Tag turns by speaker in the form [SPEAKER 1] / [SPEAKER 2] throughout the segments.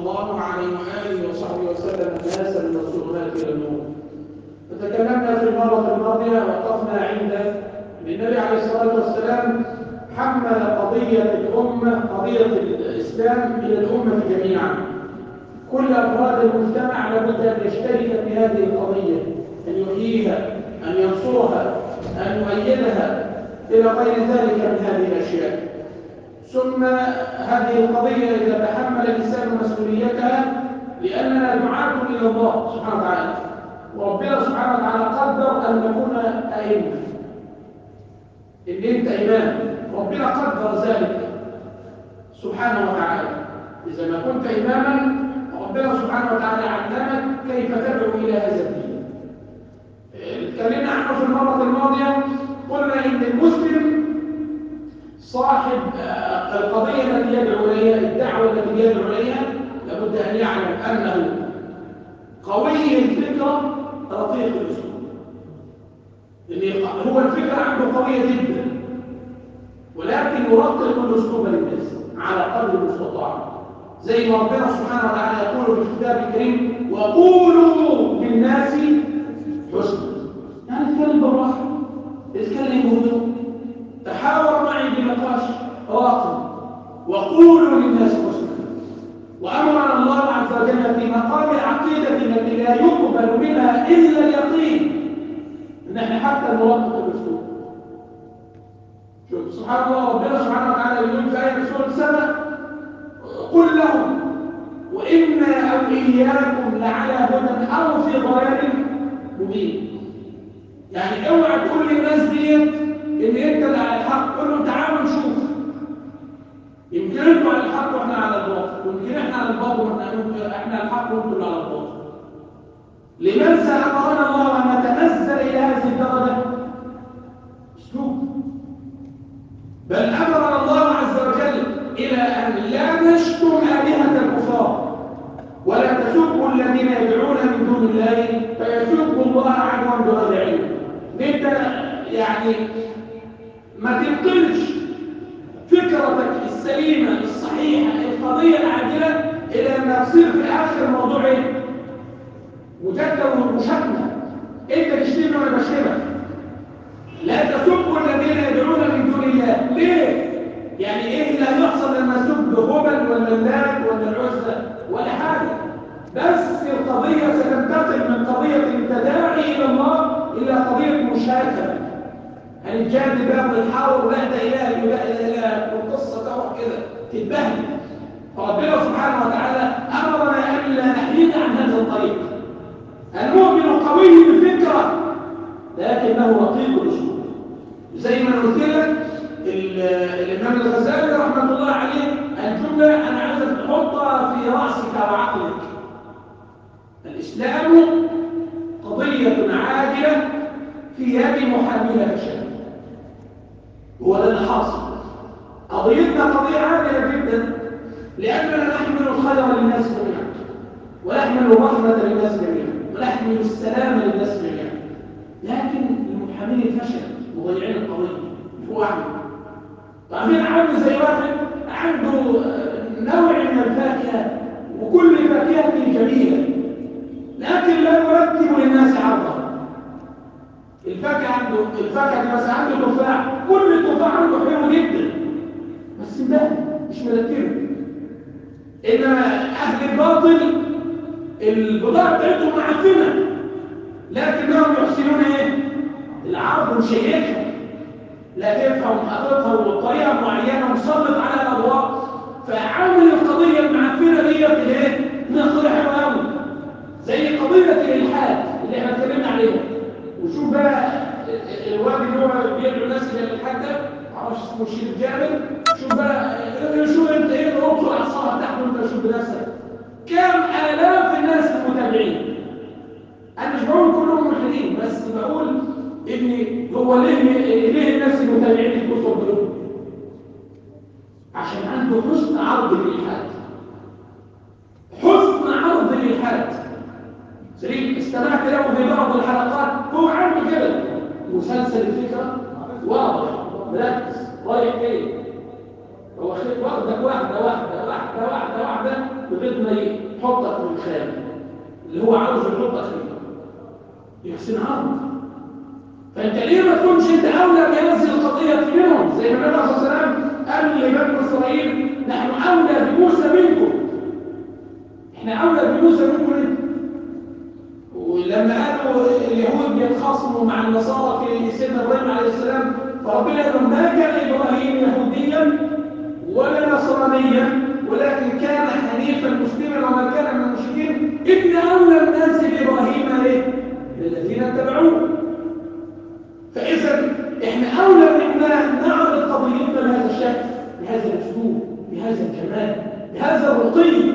[SPEAKER 1] الله عليه وآله وصحبه وسلم الناس من الظلمات إلى النور فتكلمنا في المرة الماضية وقفنا عند النبي عليه الصلاة والسلام حمل قضية الأمة قضية الإسلام إلى الأمة جميعا كل أفراد المجتمع لابد أن يشترك في هذه القضية أن يحييها أن ينصرها أن يؤيدها إلى غير ذلك من هذه الأشياء ثم هذه القضية إذا تحمل الإنسان مسؤوليتها لأننا دعاة إلى الله سبحانه وتعالى وربنا سبحانه وتعالى قدر أن نكون أئمة إن أنت إمام ربنا قدر ذلك سبحانه وتعالى إذا ما كنت إماما ربنا سبحانه وتعالى علمك كيف تدعو إلى هذا الدين اتكلمنا عنه في المرة الماضية قلنا إن المسلم صاحب القضية التي يدعو إليها الدعوة التي يدعو إليها لابد أن يعلم أنه قوي الفكرة رقيق الأسلوب لأن هو الفكرة عنده قوية جدا ولكن يرقق الأسلوب للناس على قدر المستطاع زي ما ربنا سبحانه وتعالى يقول في الكتاب الكريم وقولوا للناس حسنا يعني اتكلم بالراحه اتكلم بهدوء تحاور معي بنقاش راقي وقولوا للناس حسنا وامرنا الله عز وجل في مقام العقيده التي لا يقبل منها الا اليقين ان احنا حتى نرقق الاسلوب شوف سبحان الله ربنا سبحانه وتعالى يقول في ايه سوره سبع قل لهم وإنا أو إياكم لعلى هدى أو في ضلال مبين يعني اوعى تقول للناس ديت ان انت اللي على الحق قول لهم تعالوا نشوف يمكن انتوا على الحق واحنا على الباطل يمكن احنا على الباطل واحنا احنا على الحق وانتوا اللي على الباطل لماذا امرنا الله ان نتنزل الى هذه الدرجه اسلوب بل امرنا الله عز وجل إلى أن لا نشتم آلهة الكفار ولا تسبوا الذين يدعون من دون الله فيسبوا الله عدوا بغير علم انت يعني ما تنقلش فكرتك السليمة الصحيحة القضية العاجلة إلى أن تصير في آخر الموضوع إيه؟ مجدد ومشتمة أنت تشتمني وأنا بشتمك لا تسبوا الذين يدعون من دون الله ليه؟ يعني ايه اللي هيحصل لما سب هبل ولا اللات ولا العزة ولا حاجة بس القضية ستنتقل من قضية التداعي إلى الله إلى قضية مشاكلة هنتجاد باب الحور لا ده إله ولا إله والقصة تروح كده تتبهدل فربنا سبحانه وتعالى أمرنا ألا نحيد عن هذا الطريق المؤمن قوي بفكرة لكنه رقيق الأسلوب زي ما قلت لك الإمام الغزالي رحمة الله عليه الجملة أنا عايزك تحطها في رأسك وعقلك الإسلام قضية عاجلة في يد محاميها الشرع هو ده اللي حاصل قضيتنا قضية عاجلة جدا لأننا نحمل الخير للناس جميعا ونحمل الرحمة للناس جميعا ونحمل السلام للناس جميعا لكن المحامين فشل مضيعين القضية هو أحمد طبعا عنده زي واحد عنده نوع من الفاكهة وكل فاكهة جميلة لكن لا يرتب للناس عرضا الفاكهة عنده الفاكهة دي بس عنده تفاح كل تفاح عنده حلو جدا بس ده مش مرتبه إنما أهل الباطل البضاعة بتاعتهم معفنة لكنهم يحسنون إيه؟ العرض مشيكها لا تفهم خطتها بطريقه معينه ومسلط على الاضواء فعامل القضيه المعفنه ديت الايه؟ ناخدها حلوه قوي زي قضيه الالحاد اللي احنا اتكلمنا عليها وشوف بقى الواد اللي هو بيدعو الناس الى الالحاد ده معرفش اسمه الشيخ جابر شوف بقى شوف انت ايه ربط الاعصاب بتاعته وانت شوف بنفسك كم الاف الناس المتابعين انا مش بقول كلهم ملحدين بس بقول ان هو ليه ليه الناس المتابعين الكتب دول عشان عنده حسن عرض الالحاد حسن عرض الالحاد سليم استمعت له في بعض الحلقات هو عنده كده مسلسل الفكره واضح مركز رايح ايه هو واخدك واحده واحده واحده واحده واحده لغايه ما يحطك في الخانه اللي هو عاوز يحطك فيه يحسن عرض فانت ليه ما تكونش انت اولى بهذه القضيه منهم زي ما النبي صلى الله عليه وسلم قال لبني اسرائيل نحن اولى بموسى منكم احنا اولى بموسى منكم انت ولما قالوا اليهود بيتخاصموا مع النصارى في سيدنا ابراهيم عليه السلام فربنا قال لهم ما كان ابراهيم يهوديا ولا نصرانيا ولكن كان حنيفا مسلما وما كان من المشركين ان اولى الناس بابراهيم ايه الذين اتبعوه فاذا احنا اولى ان احنا نعرض قضيتنا بهذا الشكل بهذا الاسلوب بهذا الجمال بهذا الرقي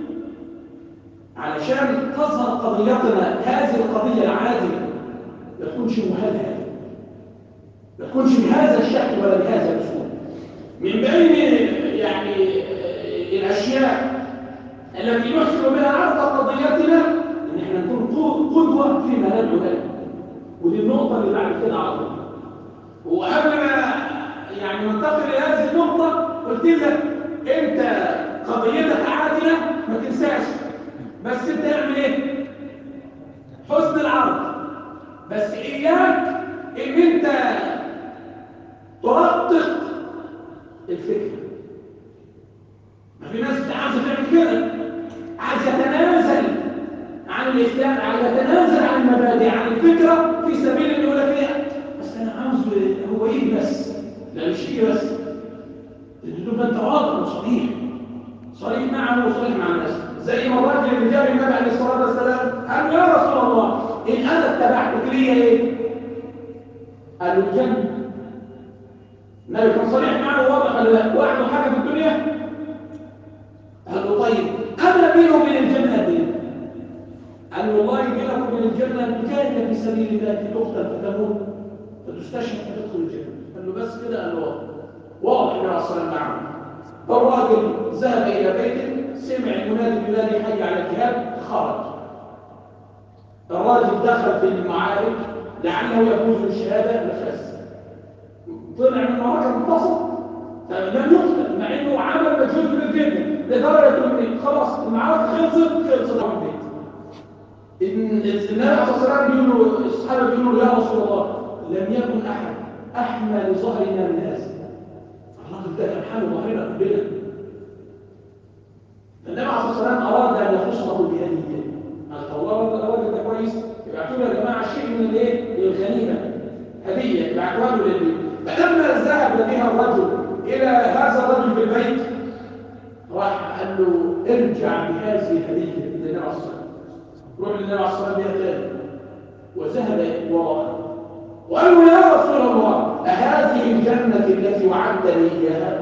[SPEAKER 1] علشان تظهر قضيتنا هذه القضيه العادله ما تكونش مهلهله ما تكونش بهذا الشكل ولا بهذا الاسلوب من بين يعني الاشياء التي نحسن بها عرض قضيتنا ان احنا نكون قدوه فيما ندعو له ودي النقطه اللي بعد كده على طول وقبل ما يعني ننتقل لهذه النقطه قلت لك انت قضيتك عادله ما تنساش بس انت اعمل ايه حسن العرض بس اياك ان انت ترقق الفكره ما في ناس عايزه تعمل كده عايز يتنازل عن الاسلام عايز يتنازل عن المبادئ عن الفكره في سبيل ان يقول لك ايه بس انا عاوز هو ايه بس لا مش ايه بس تقول انت واضح وصريح صريح معه وصريح مع الناس زي ما الراجل اللي جاب النبي عليه الصلاه والسلام قال يا رسول الله ان انا اتبعتك لي ايه؟ قال له الجنه النبي كان صريح معه واضح ولا لا؟ وعنده حاجه في الدنيا؟ قال له طيب انا بيني وبين الجنه قد ايه؟ قال له والله بينك وبين الجنه تجاهد في سبيل الله تقتل فتموت فتستشهد فتدخل الجنه قال له بس كده قال له واضح واضح يا رسول الله معه فالراجل ذهب الى بيته سمع المنادي ينادي حي على الجهاد خرج الراجل دخل في المعارك لعله يفوز بالشهاده نفس طلع من المعركه منتصر لم يقتل مع انه عمل مجهود كبير جدا لدرجه ان خلاص المعركه خلصت خلصت على البيت النبي صلى الله عليه وسلم بيقول له الصحابه بيقولوا له يا رسول الله لم يكن احد احمى لظهرنا من هذا الراجل ده كان حاله ظهرنا كلنا النبي عليه الصلاه والسلام اراد ان يخصه بهديه قال الله الراجل ده كويس يبعتوا له يا جماعه شيء من الايه؟ الغنيمه هديه يبعتوها له للبيت فلما ذهب بها الرجل الى هذا الرجل في البيت راح قال له ارجع بهذه الهديه للنبي عليه الصلاه والسلام روح للنبي عليه الصلاه والسلام بها تاني وذهب وراءه وقال له يا رسول الله أهذه الجنة التي وعدتني إياها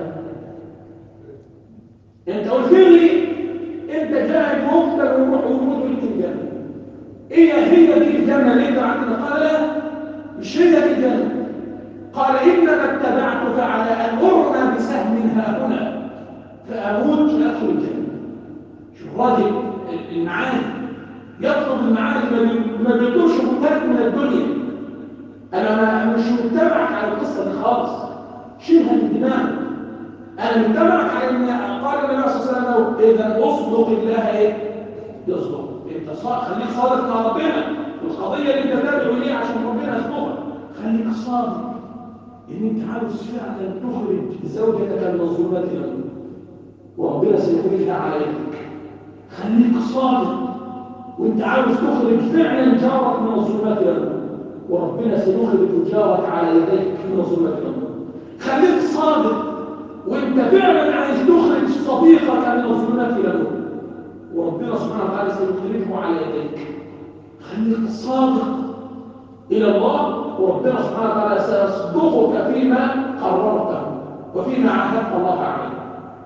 [SPEAKER 1] أنت قلت لي أنت جاهد مقتل وروح وموت ولك الجنة إيه هي دي الجنة اللي أنت عندنا قال لا مش هي دي الجنة قال إنما اتبعتك على أن أرمى بسهم ها هنا فأموت فأدخل الجنة شوف راجل المعاني يطلب المعاني ما بيطلبش مكان من الدنيا انا مش متبعك على القصه دي خالص شيلها من دماغك انا متبعك على ان قال النبي صلى الله عليه وسلم اذا اصدق الله ايه يصدق انت خليك صادق مع ربنا القضيه اللي انت تدعو ليه عشان ربنا يصدقك خليك صادق ان انت عاوز فعلا تخرج زوجتك من الظلمات الى النور وربنا سيخرجها على يدك خليك صادق وانت عاوز تخرج فعلا جارك من الظلمات الى النور وربنا سيخرج جارك على يديك من ظلمة الأمر خليك صادق وانت فعلا عايز تخرج صديقك من الظلمات إلى النور وربنا سبحانه وتعالى سيخرجه على يديك خليك صادق إلى الله وربنا سبحانه وتعالى سيصدقك فيما قررته وفيما عاهدت الله عليه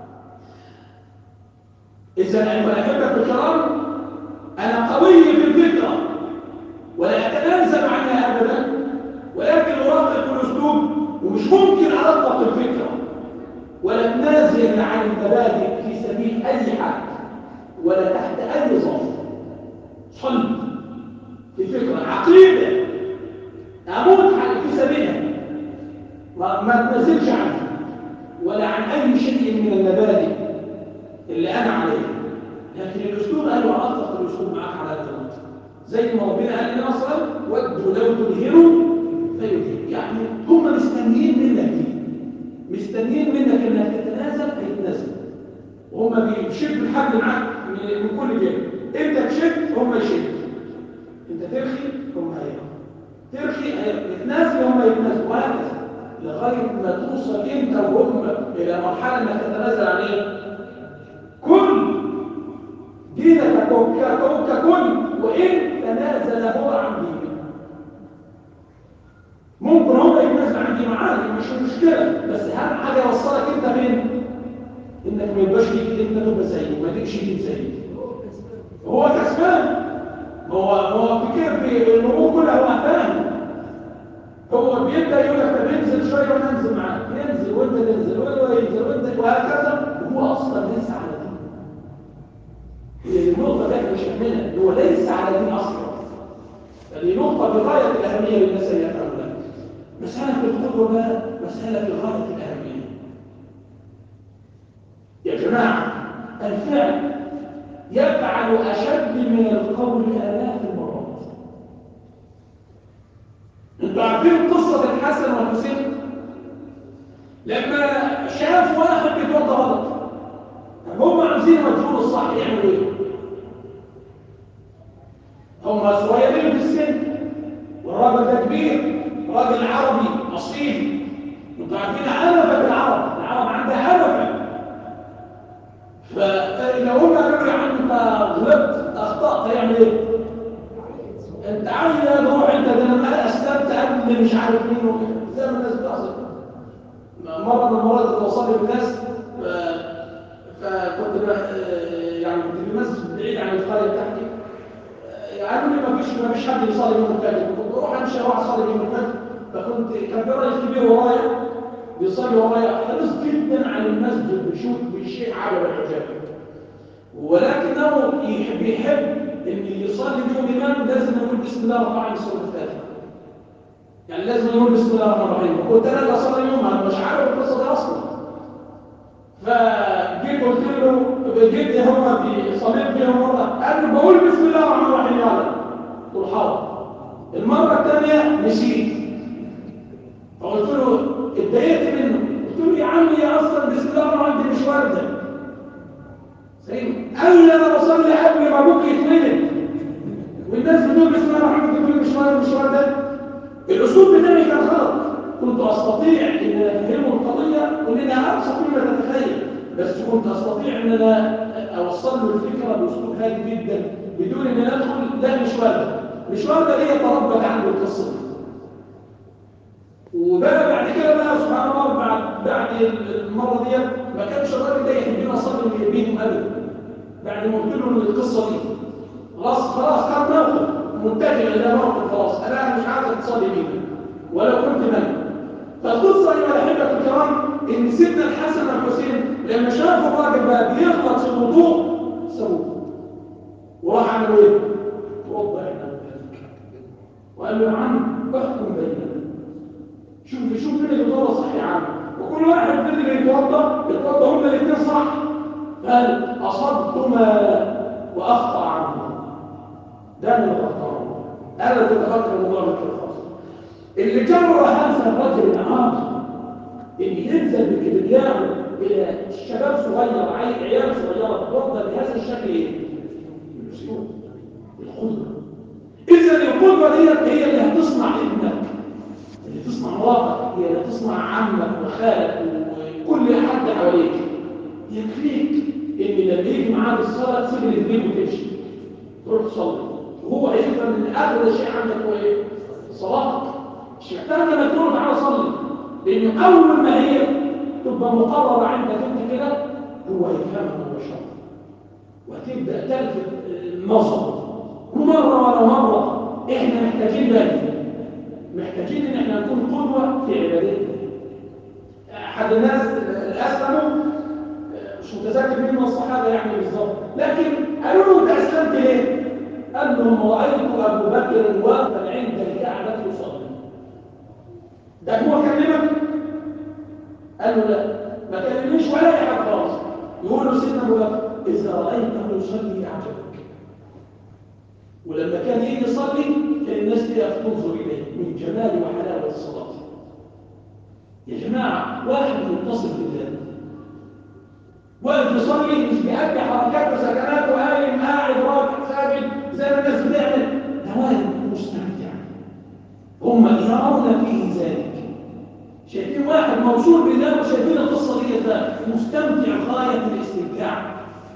[SPEAKER 1] إذا أيها الأحبة الكرام أنا قوي في الفكرة ولا أتنازل عنها أبدا ولكن أرقق الأسلوب ومش ممكن أرقق الفكرة ولا أتنازل عن المبادئ في سبيل أي حد ولا تحت أي ظرف صلب في فكرة عقيدة أموت في سبيلها ما أتنازلش عنها ولا عن أي شيء من المبادئ اللي أنا عليه زي ما ربنا قال لنا مثلا ودوا لو تدهنوا فيدهن يعني هم مستنيين منك دي مستنيين منك انك تتنازل هيتنازل وهم بيشدوا الحبل معاك من من كل جهه انت تشد هم يشدوا انت ترخي هم هيرخوا ترخي هيرخوا يتنازل هم يتنازلوا وهكذا لغايه ما توصل انت وهم الى مرحله انك تتنازل عن ايه؟ كل دينك ككل ككل وان تنازل هو عن دينك ممكن هو يتنازل عن دينه عادي مش مشكله بس اهم حاجه يوصلك انت فين؟ انك ما يبقاش ليك انت تبقى زيه ما تجيش دين زيه هو كسبان هو هو فكر في الامور كلها هو فاهم هو بيبدا يقول لك طب انزل شويه وانا انزل معاك ينزل وانت تنزل وهو ينزل وانت وهكذا وهو اصلا ليس على دين هي النقطه دي احنا مش فاهمينها هو ليس على دين اصلا هذه نقطه بغايه الاهميه للناس اللي يفهمونها مساله القدوه بقى مساله في غايه الاهميه يا جماعه الفعل يفعل اشد من القول الاف المرات انتوا عارفين قصه الحسن والحسين لما شافوا واحد بيتوضا غلط هم عاوزين مجهول الصح يعملوا ايه هم صغيرين في السن والراجل ده كبير راجل عربي اصيل انتوا عارفين عنفه العرب العرب عندها عنفه فلو هم قالوا لي انت غلطت اخطات يعمل ايه انت عايز روح انت ده انا اسلمت قبل مش عارف مين زي ما الناس بتحصل مره من المرات كنت بصلي بالناس فكنت يعني كنت في مسجد بعيد عن القريه بتاعتي قالوا لي ما فيش ما فيش حد يصلي يوم الفجر كنت بروح امشي اروح اصلي يوم الفجر فكنت كان في راجل كبير ورايا بيصلي ورايا حريص جدا على المسجد بيشوف بشيء عجب العجاب ولكنه يحب يحب ان اللي يصلي بيهم الامام لازم يقول بسم الله الرحمن الرحيم سوره الفاتحه يعني لازم يقول بسم الله الرحمن الرحيم وكنت انا اصلي يوم انا مش عارف القصه دي اصلا فجيت قلت له جيت هم صليت بيهم مره قال لي بقول بسم الله الرحمن الرحيم يلا قلت حاضر المره الثانيه نسيت فقلت له اتضايقت منه قلت له يا عمي اصلا بسم الله الرحمن الرحيم مش وارده سليم قال لي انا بصلي قبل ما ابوك يتولد والناس بتقول بسم الله الرحمن الرحيم مش وارده مش وارده الاسلوب بتاعي كان غلط كنت استطيع ان افهمه القضيه وان انا ابسط مما تتخيل بس كنت استطيع ان انا اوصل له الفكره باسلوب هادي جدا بدون ان انا ادخل لا مش وارده مش وارده ليه تربت عنده القصه دي وبقى بعد كده بقى سبحان الله بعد بعد المره دي ما كانش الراجل ده يحبني اصلي بيهم ابدا بعد ما قلت له القصه دي خلاص خلاص كان موقف متجه الى موقف خلاص انا مش عايز اتصلي بيهم ولو كنت ملك فالقصه ايها الاحبه الكرام ان سيدنا الحسن والحسين لما شافوا الراجل بقى بيغلط في الوضوء سووه وراح عملوا ايه؟ توضا احنا وقال له يا عم احكم بيننا شوف شوف مين اللي بيتوضا صح يا عم وكل واحد من اللي يتوضا يتوضا هما الاثنين صح قال اصبتما واخطا عنهما ده انا اللي اخطا انا اللي تفكر الموضوع بالكده خالص اللي جرى هذا الرجل العاقل اللي ينزل بكبرياءه الى شباب صغير عيال صغيره تتوضا بهذا الشكل ايه؟ القدره اذا القدره ديت هي اللي هتصنع ابنك اللي تصنع مراتك هي اللي تصنع عمك وخالك وكل حد حواليك يكفيك ان لما يجي معاك الصلاه تسيب الاثنين وتمشي تروح تصلي وهو هيفهم ان اغلى شيء عندك هو ايه؟ صلاتك مش محتاج انك تقول تعالى صلي لان اول ما هي تبقى مقرره عندك انت كده هو هيفهمها هو شر وهتبدا تلفت النظر ومره ورا مره احنا محتاجين ذلك محتاجين ان احنا نكون قدوه في عبادتنا احد الناس الاسلموا مش متذكر مين من الصحابه يعني بالظبط لكن قالوا له انت اسلمت ليه؟ قال لهم رايت ابو بكر واقفا عند الكعبه يصلي ده هو كلمك قال له لا ما كلمنيش ولا اي حاجه خالص يقول له سيدنا ابو بكر اذا رايته يصلي اعجبك ولما كان كان يجي يصلي كان الناس تقف تنظر اليه من جمال وحلاوه الصلاه يا جماعه واحد متصل بالله واقف يصلي مش بيأدي حركات وسكنات وقايم قاعد راكع ساجد زي ما الناس بتعمل ده واحد مستمتع هم يرون فيه ذلك شايفين واحد موصول بالله وشايفين القصه دي ده مستمتع غايه الاستمتاع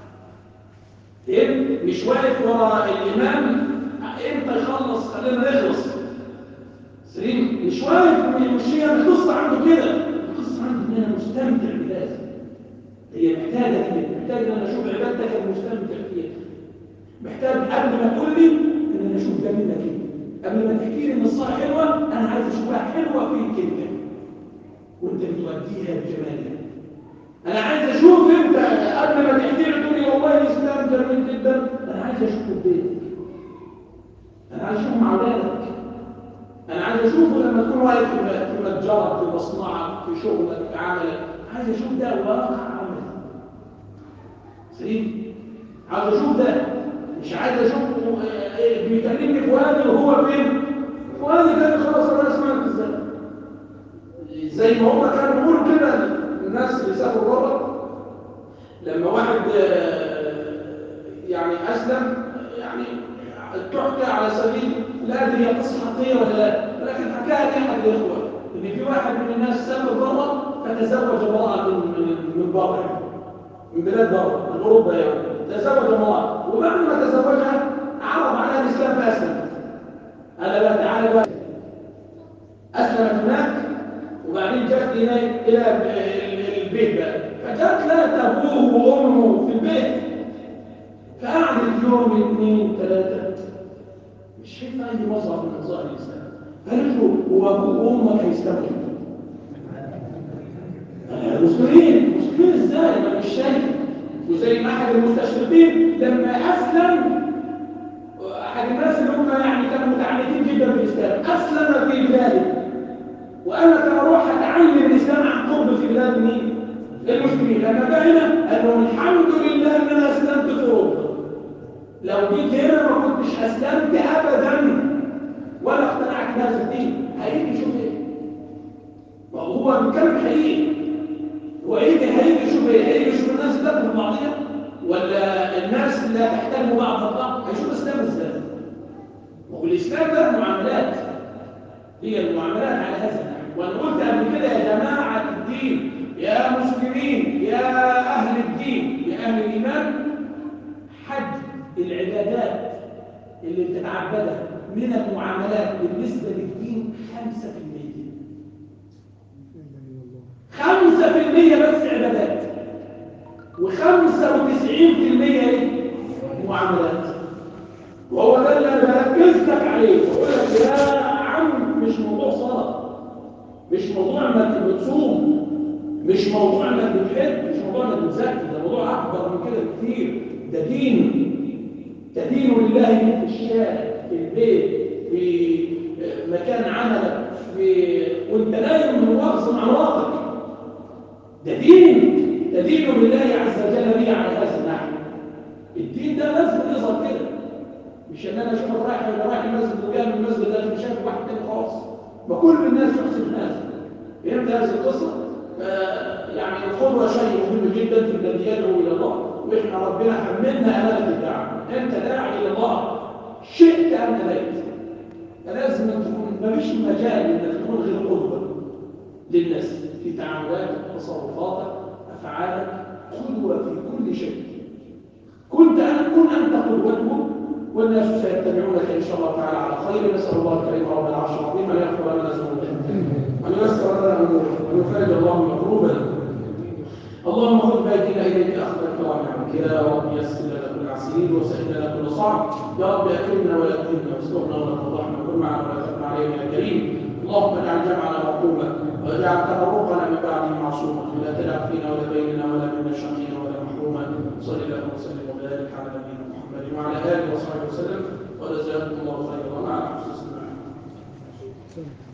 [SPEAKER 1] فهمت؟ مش واقف ورا الامام امتى يخلص خلينا نخلص سليم مش واقف مش هي القصه عنده كده القصه عنده ان انا مستمتع بذلك هي محتاجه كده محتاج ان انا اشوف عبادتك المستمتع فيها محتاج قبل ما تقول لي ان انا اشوف ده منك ايه قبل ما تحكي لي ان الصلاه حلوه انا عايز اشوفها حلوه فيك انت وانت بتؤديها بجمالها انا عايز اشوف انت قبل ما تحكي لي تقول لي والله الاسلام جميل جدا انا عايز اشوفه في بيتك انا عايز اشوفه مع اولادك انا عايز اشوفه لما تكون واقف في متجرك في مصنعك في شغلك في عملك عايز اشوف ده واقع عملك سليم عايز اشوف ده مش عايز اشوف بيكلمني فؤادي وهو فين فؤادي كان خلاص انا سمعت ازاي زي ما هم كانوا بيقولوا كده الناس اللي سافروا بره لما واحد يعني اسلم يعني تحكى على سبيل لا ادري هي قصه حقيقيه ولا لا لكن حكاها لي احد الاخوه ان في واحد من الناس سافر بره فتزوج امراه من من بره من بلاد بره من اوروبا يعني تزوج امراه وبعد ما تزوجها عرض عليها الاسلام فاسلمت قال لا تعالى بقى اسلمت هناك وبعدين جت الى الى البيت بقى فجت لقت ابوه وامه في البيت فقعدت يوم اثنين ثلاثه مش شايف اي مظهر من مظاهر الاسلام قالت له هو ابوك وامك هيستمروا مسلمين مسلمين ازاي ما مش شايف وزي ما احد المستشرقين لما اسلم احد الناس اللي هم يعني كانوا متعمدين جدا بالاسلام اسلم في بلاده وانا كان اروح اتعلم الاسلام عن قرب في بلاد مين؟ المسلمين لما جاء هنا قال لهم الحمد لله ان انا اسلمت في اوروبا لو جيت هنا ما كنتش اسلمت ابدا ولا اقتنعت بهذا الدين هيجي يشوف ايه؟ وهو بيتكلم حقيقي وهيجي هيجي يشوف ايه؟ هيجي يشوف الناس تاكل بعضيها ولا الناس لا تحترم بعض البعض هيشوف الاسلام ازاي؟ والاسلام ده معاملات هي المعاملات على هذا النحو وانا قلت قبل كده يا جماعه الدين يا مسلمين يا اهل الدين يا اهل الايمان حج العبادات اللي بتتعبدها من المعاملات بالنسبه للدين 5% 5% بس عبادات و95% ايه؟ معاملات وهو ده اللي انا بركز لك عليه بقول لك يا عم مش موضوع صلاه مش موضوع انك بتصوم مش موضوع انك بتحب مش موضوع انك بتزكي ده موضوع اكبر من كده بكتير ده دين تدين لله في الشارع في البيت في مكان عملك في وانت نايم من وقت عواطف ده دين تدين لله عز وجل به على هذا النحو الدين ده لازم يظهر كده مش ان انا اشوفك رايح ولا رايح المسجد وجاي من المسجد ده مش شايف واحد تاني خالص ما كل الناس يحسن هذا فهمت هذه القصه؟ يعني القدوه شيء مهم جدا في الذي يدعو الى الله واحنا ربنا حملنا امانه الدعوه انت داعي الى الله شئت ام ابيت فلازم تكون مفيش مجال انك تكون غير قدوه للناس في تعاملاتك تصرفاتك افعالك قدوه في كل شيء كنت أن كن أنت قدوتهم والناس سيتبعونك إن شاء الله تعالى على خير نسأل الله الكريم رب العرش العظيم أن يغفر لنا ذنوبنا وأن ييسر لنا أمورنا وأن يفرج الله مكروبنا اللهم خذ بأيدينا إليك أخذ الكرام عنك يا رب يسر لنا كل عسير وسهل لنا كل صعب يا رب أكرمنا ولا تهنا واسترنا ولا تفضحنا كن معنا ولا تكن علينا يا كريم اللهم اجعل جمعنا مرحوما واجعل تفرقنا من بعده معصوما ولا تدع فينا ولا بيننا ولا منا شقيا ولا محروما صل اللهم وسلم وبارك على نبينا محمد وعلى اله وصحبه وسلم وجزاكم الله خيرا على حسن السماع